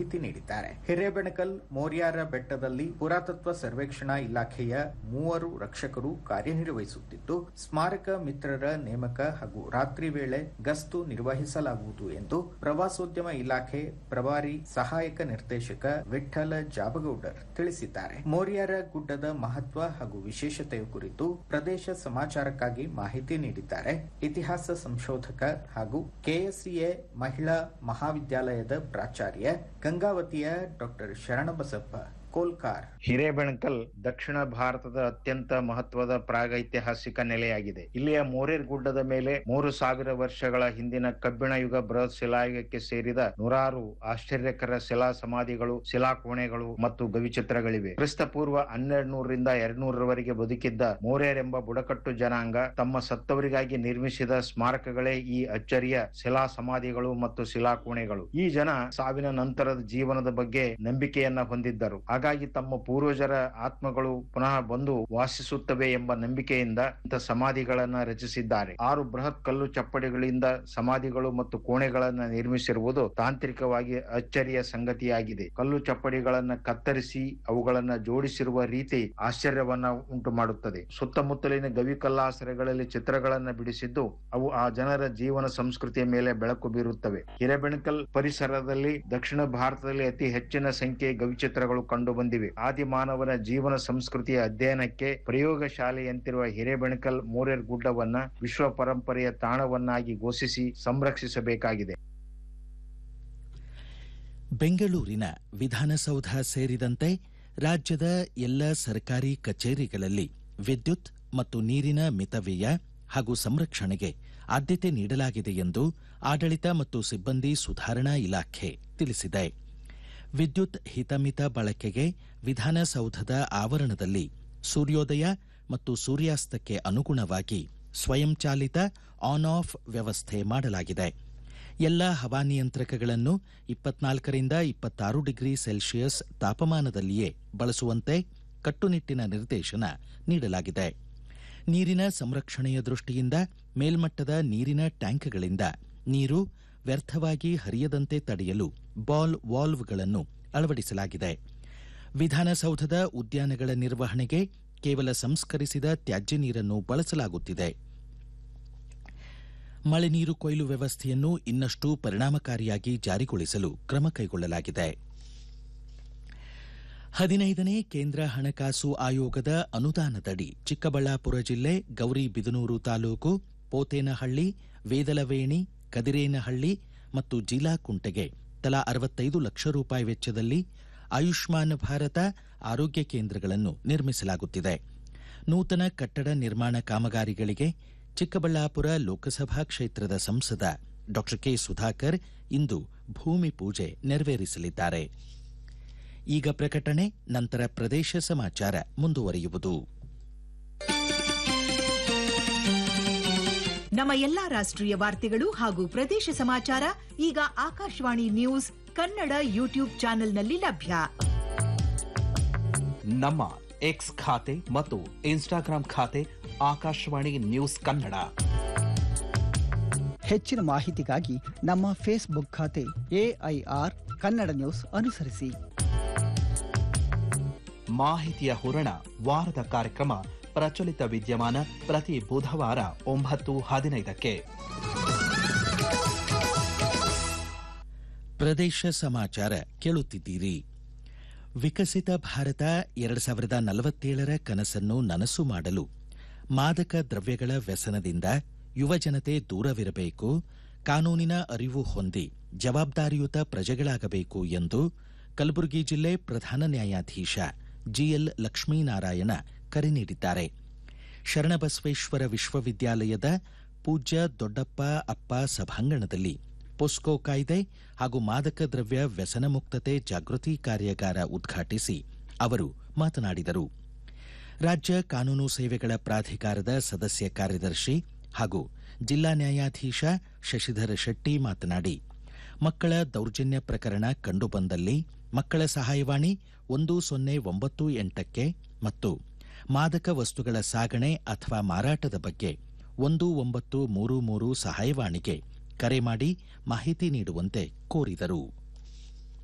ಮಾಹಿತಿ ನೀಡಿದ್ದಾರೆ ಹಿರೇಬೆಣಕಲ್ ಮೋರ್ಯಾರ ಬೆಟ್ಟದಲ್ಲಿ ಪುರಾತತ್ವ ಸರ್ವೇಕ್ಷಣಾ ಇಲಾಖೆಯ ಮೂವರು ರಕ್ಷಕರು ಕಾರ್ಯನಿರ್ವಹಿಸುತ್ತಿದ್ದು ಸ್ಮಾರಕ ಮಿತ್ರರ ನೇಮಕ ಹಾಗೂ ರಾತ್ರಿ ವೇಳೆ ಗಸ್ತು ನಿರ್ವಹಿಸಲಾಗುವುದು ಎಂದು ಪ್ರವಾಸೋದ್ಯಮ ಇಲಾಖೆ ಪ್ರಭಾರಿ ಸಹಾಯಕ ನಿರ್ದೇಶಕ ವಿಠ್ಠಲ ಜಾಬಗೌಡರ್ ತಿಳಿಸಿದ್ದಾರೆ ಮೋರ್ಯಾರ ಗುಡ್ಡದ ಮಹತ್ವ ಹಾಗೂ ವಿಶೇಷತೆಯ ಕುರಿತು ಪ್ರದೇಶ ಸಮಾಚಾರಕ್ಕಾಗಿ ಮಾಹಿತಿ ನೀಡಿದ್ದಾರೆ ಇತಿಹಾಸ ಸಂಶೋಧಕ ಹಾಗೂ ಕೆಎಸ್ಸಿಎ ಮಹಿಳಾ ಮಹಾವಿದ್ಯಾಲಯದ ಪ್ರಾಚಾರ್ಯ ಗಂಗಾವತಿಯ ಡಾಕ್ಟರ್ ಶರಣಬಸಪ್ಪ ಕೋಲ್ಕಾರ್ ಹಿರೇಬೆಣಕಲ್ ದಕ್ಷಿಣ ಭಾರತದ ಅತ್ಯಂತ ಮಹತ್ವದ ಪ್ರಾಗೈತಿಹಾಸಿಕ ನೆಲೆಯಾಗಿದೆ ಇಲ್ಲಿಯ ಮೋರೇರ್ ಗುಡ್ಡದ ಮೇಲೆ ಮೂರು ಸಾವಿರ ವರ್ಷಗಳ ಹಿಂದಿನ ಕಬ್ಬಿಣ ಯುಗ ಬೃಹತ್ ಶಿಲಾಯುಗಕ್ಕೆ ಸೇರಿದ ನೂರಾರು ಆಶ್ಚರ್ಯಕರ ಶಿಲಾ ಸಮಾಧಿಗಳು ಶಿಲಾಕೋಣೆಗಳು ಮತ್ತು ಗವಿಚಿತ್ರಗಳಿವೆ ಕ್ರಿಸ್ತ ಪೂರ್ವ ಹನ್ನೆರಡು ನೂರರಿಂದ ಎರಡ್ ನೂರರವರೆಗೆ ಬದುಕಿದ್ದ ಮೋರೇರ್ ಎಂಬ ಬುಡಕಟ್ಟು ಜನಾಂಗ ತಮ್ಮ ಸತ್ತವರಿಗಾಗಿ ನಿರ್ಮಿಸಿದ ಸ್ಮಾರಕಗಳೇ ಈ ಅಚ್ಚರಿಯ ಶಿಲಾ ಸಮಾಧಿಗಳು ಮತ್ತು ಶಿಲಾಕೋಣೆಗಳು ಈ ಜನ ಸಾವಿನ ನಂತರದ ಜೀವನದ ಬಗ್ಗೆ ನಂಬಿಕೆಯನ್ನ ಹೊಂದಿದ್ದರು ಹಾಗಾಗಿ ತಮ್ಮ ಪೂರ್ವಜರ ಆತ್ಮಗಳು ಪುನಃ ಬಂದು ವಾಸಿಸುತ್ತವೆ ಎಂಬ ನಂಬಿಕೆಯಿಂದ ಇಂಥ ಸಮಾಧಿಗಳನ್ನ ರಚಿಸಿದ್ದಾರೆ ಆರು ಬೃಹತ್ ಕಲ್ಲು ಚಪ್ಪಡಿಗಳಿಂದ ಸಮಾಧಿಗಳು ಮತ್ತು ಕೋಣೆಗಳನ್ನ ನಿರ್ಮಿಸಿರುವುದು ತಾಂತ್ರಿಕವಾಗಿ ಅಚ್ಚರಿಯ ಸಂಗತಿಯಾಗಿದೆ ಕಲ್ಲು ಚಪ್ಪಡಿಗಳನ್ನ ಕತ್ತರಿಸಿ ಅವುಗಳನ್ನ ಜೋಡಿಸಿರುವ ರೀತಿ ಆಶ್ಚರ್ಯವನ್ನ ಉಂಟು ಮಾಡುತ್ತದೆ ಸುತ್ತಮುತ್ತಲಿನ ಗವಿ ಕಲ್ಲಾಸರೆಗಳಲ್ಲಿ ಚಿತ್ರಗಳನ್ನ ಬಿಡಿಸಿದ್ದು ಅವು ಆ ಜನರ ಜೀವನ ಸಂಸ್ಕೃತಿಯ ಮೇಲೆ ಬೆಳಕು ಬೀರುತ್ತವೆ ಹಿರೇಬೆಣಕಲ್ ಪರಿಸರದಲ್ಲಿ ದಕ್ಷಿಣ ಭಾರತದಲ್ಲಿ ಅತಿ ಹೆಚ್ಚಿನ ಸಂಖ್ಯೆಯ ಗವಿಚಿತ್ರಗಳು ಕಂಡು ಬಂದಿವೆ ಆದಿಮಾನವನ ಜೀವನ ಸಂಸ್ಕೃತಿಯ ಅಧ್ಯಯನಕ್ಕೆ ಪ್ರಯೋಗ ಶಾಲೆಯಂತಿರುವ ಹಿರೇಬೆಣಕಲ್ ಮೋರೇರ್ ಗುಡ್ಡವನ್ನ ವಿಶ್ವ ಪರಂಪರೆಯ ತಾಣವನ್ನಾಗಿ ಘೋಷಿಸಿ ಸಂರಕ್ಷಿಸಬೇಕಾಗಿದೆ ಬೆಂಗಳೂರಿನ ವಿಧಾನಸೌಧ ಸೇರಿದಂತೆ ರಾಜ್ಯದ ಎಲ್ಲ ಸರ್ಕಾರಿ ಕಚೇರಿಗಳಲ್ಲಿ ವಿದ್ಯುತ್ ಮತ್ತು ನೀರಿನ ಮಿತವ್ಯಯ ಹಾಗೂ ಸಂರಕ್ಷಣೆಗೆ ಆದ್ಯತೆ ನೀಡಲಾಗಿದೆ ಎಂದು ಆಡಳಿತ ಮತ್ತು ಸಿಬ್ಬಂದಿ ಸುಧಾರಣಾ ಇಲಾಖೆ ತಿಳಿಸಿದೆ ವಿದ್ಯುತ್ ಹಿತಮಿತ ಬಳಕೆಗೆ ವಿಧಾನಸೌಧದ ಆವರಣದಲ್ಲಿ ಸೂರ್ಯೋದಯ ಮತ್ತು ಸೂರ್ಯಾಸ್ತಕ್ಕೆ ಅನುಗುಣವಾಗಿ ಸ್ವಯಂಚಾಲಿತ ಆನ್ ಆಫ್ ವ್ಯವಸ್ಥೆ ಮಾಡಲಾಗಿದೆ ಎಲ್ಲ ಹವಾನಿಯಂತ್ರಕಗಳನ್ನು ಇಪ್ಪತ್ನಾಲ್ಕರಿಂದ ಇಪ್ಪತ್ತಾರು ಡಿಗ್ರಿ ಸೆಲ್ಸಿಯಸ್ ತಾಪಮಾನದಲ್ಲಿಯೇ ಬಳಸುವಂತೆ ಕಟ್ಟುನಿಟ್ಟಿನ ನಿರ್ದೇಶನ ನೀಡಲಾಗಿದೆ ನೀರಿನ ಸಂರಕ್ಷಣೆಯ ದೃಷ್ಟಿಯಿಂದ ಮೇಲ್ಮಟ್ಟದ ನೀರಿನ ಟ್ಯಾಂಕ್ಗಳಿಂದ ನೀರು ವ್ಯರ್ಥವಾಗಿ ಹರಿಯದಂತೆ ತಡೆಯಲು ಬಾಲ್ ವಾಲ್ವ್ಗಳನ್ನು ಅಳವಡಿಸಲಾಗಿದೆ ವಿಧಾನಸೌಧದ ಉದ್ಯಾನಗಳ ನಿರ್ವಹಣೆಗೆ ಕೇವಲ ಸಂಸ್ಕರಿಸಿದ ತ್ಯಾಜ್ಯ ನೀರನ್ನು ಬಳಸಲಾಗುತ್ತಿದೆ ಮಳೆ ನೀರು ಕೊಯ್ಲು ವ್ಯವಸ್ಥೆಯನ್ನು ಇನ್ನಷ್ಟು ಪರಿಣಾಮಕಾರಿಯಾಗಿ ಜಾರಿಗೊಳಿಸಲು ಕ್ರಮ ಕೈಗೊಳ್ಳಲಾಗಿದೆ ಹದಿನೈದನೇ ಕೇಂದ್ರ ಹಣಕಾಸು ಆಯೋಗದ ಅನುದಾನದಡಿ ಚಿಕ್ಕಬಳ್ಳಾಪುರ ಜಿಲ್ಲೆ ಗೌರಿಬಿದನೂರು ತಾಲೂಕು ಪೋತೇನಹಳ್ಳಿ ವೇದಲವೇಣಿ ಕದಿರೇನಹಳ್ಳಿ ಮತ್ತು ಜೀಲಾಕುಂಟೆಗೆ ತಲಾ ಅರವತ್ತೈದು ಲಕ್ಷ ರೂಪಾಯಿ ವೆಚ್ಚದಲ್ಲಿ ಆಯುಷ್ಮಾನ್ ಭಾರತ ಆರೋಗ್ಯ ಕೇಂದ್ರಗಳನ್ನು ನಿರ್ಮಿಸಲಾಗುತ್ತಿದೆ ನೂತನ ಕಟ್ಟಡ ನಿರ್ಮಾಣ ಕಾಮಗಾರಿಗಳಿಗೆ ಚಿಕ್ಕಬಳ್ಳಾಪುರ ಲೋಕಸಭಾ ಕ್ಷೇತ್ರದ ಸಂಸದ ಡಾ ಕೆ ಸುಧಾಕರ್ ಇಂದು ಭೂಮಿ ಪೂಜೆ ನೆರವೇರಿಸಲಿದ್ದಾರೆ ಈಗ ಪ್ರಕಟಣೆ ನಂತರ ಪ್ರದೇಶ ಸಮಾಚಾರ ಮುಂದುವರಿಯುವುದು ನಮ್ಮ ಎಲ್ಲಾ ರಾಷ್ಟ್ರೀಯ ವಾರ್ತೆಗಳು ಹಾಗೂ ಪ್ರದೇಶ ಸಮಾಚಾರ ಈಗ ಆಕಾಶವಾಣಿ ನ್ಯೂಸ್ ಕನ್ನಡ ಯೂಟ್ಯೂಬ್ ಚಾನೆಲ್ನಲ್ಲಿ ಲಭ್ಯ ನಮ್ಮ ಎಕ್ಸ್ ಖಾತೆ ಮತ್ತು ಇನ್ಸ್ಟಾಗ್ರಾಂ ಖಾತೆ ಆಕಾಶವಾಣಿ ನ್ಯೂಸ್ ಕನ್ನಡ ಹೆಚ್ಚಿನ ಮಾಹಿತಿಗಾಗಿ ನಮ್ಮ ಫೇಸ್ಬುಕ್ ಖಾತೆ ಎಐಆರ್ ಕನ್ನಡ ನ್ಯೂಸ್ ಅನುಸರಿಸಿ ಮಾಹಿತಿಯ ಹೂರಣ ವಾರದ ಕಾರ್ಯಕ್ರಮ ಪ್ರಚಲಿತ ವಿದ್ಯಮಾನ ಪ್ರತಿ ಬುಧವಾರ ಒಂಬತ್ತು ಹದಿನೈದಕ್ಕೆ ಪ್ರದೇಶ ಸಮಾಚಾರ ಕೇಳುತ್ತಿದ್ದೀರಿ ವಿಕಸಿತ ಭಾರತ ಎರಡು ಸಾವಿರದ ನಲವತ್ತೇಳರ ಕನಸನ್ನು ನನಸು ಮಾಡಲು ಮಾದಕ ದ್ರವ್ಯಗಳ ವ್ಯಸನದಿಂದ ಯುವಜನತೆ ದೂರವಿರಬೇಕು ಕಾನೂನಿನ ಅರಿವು ಹೊಂದಿ ಜವಾಬ್ದಾರಿಯುತ ಪ್ರಜೆಗಳಾಗಬೇಕು ಎಂದು ಕಲಬುರಗಿ ಜಿಲ್ಲೆ ಪ್ರಧಾನ ನ್ಯಾಯಾಧೀಶ ಜಿಎಲ್ ಲಕ್ಷ್ಮೀನಾರಾಯಣ ಕರೆ ನೀಡಿದ್ದಾರೆ ಶರಣಬಸವೇಶ್ವರ ವಿಶ್ವವಿದ್ಯಾಲಯದ ಪೂಜ್ಯ ದೊಡ್ಡಪ್ಪ ಅಪ್ಪ ಸಭಾಂಗಣದಲ್ಲಿ ಪೊಸ್ಕೋ ಕಾಯ್ದೆ ಹಾಗೂ ಮಾದಕ ದ್ರವ್ಯ ವ್ಯಸನ ಮುಕ್ತತೆ ಜಾಗೃತಿ ಕಾರ್ಯಾಗಾರ ಉದ್ಘಾಟಿಸಿ ಅವರು ಮಾತನಾಡಿದರು ರಾಜ್ಯ ಕಾನೂನು ಸೇವೆಗಳ ಪ್ರಾಧಿಕಾರದ ಸದಸ್ಯ ಕಾರ್ಯದರ್ಶಿ ಹಾಗೂ ಜಿಲ್ಲಾ ನ್ಯಾಯಾಧೀಶ ಶಶಿಧರ ಶೆಟ್ಟಿ ಮಾತನಾಡಿ ಮಕ್ಕಳ ದೌರ್ಜನ್ಯ ಪ್ರಕರಣ ಕಂಡುಬಂದಲ್ಲಿ ಮಕ್ಕಳ ಸಹಾಯವಾಣಿ ಒಂದು ಸೊನ್ನೆ ಒಂಬತ್ತು ಎಂಟಕ್ಕೆ ಮತ್ತು ಮಾದಕ ವಸ್ತುಗಳ ಸಾಗಣೆ ಅಥವಾ ಮಾರಾಟದ ಬಗ್ಗೆ ಒಂದು ಒಂಬತ್ತು ಮೂರು ಮೂರು ಸಹಾಯವಾಣಿಗೆ ಕರೆ ಮಾಡಿ ಮಾಹಿತಿ ನೀಡುವಂತೆ ಕೋರಿದರು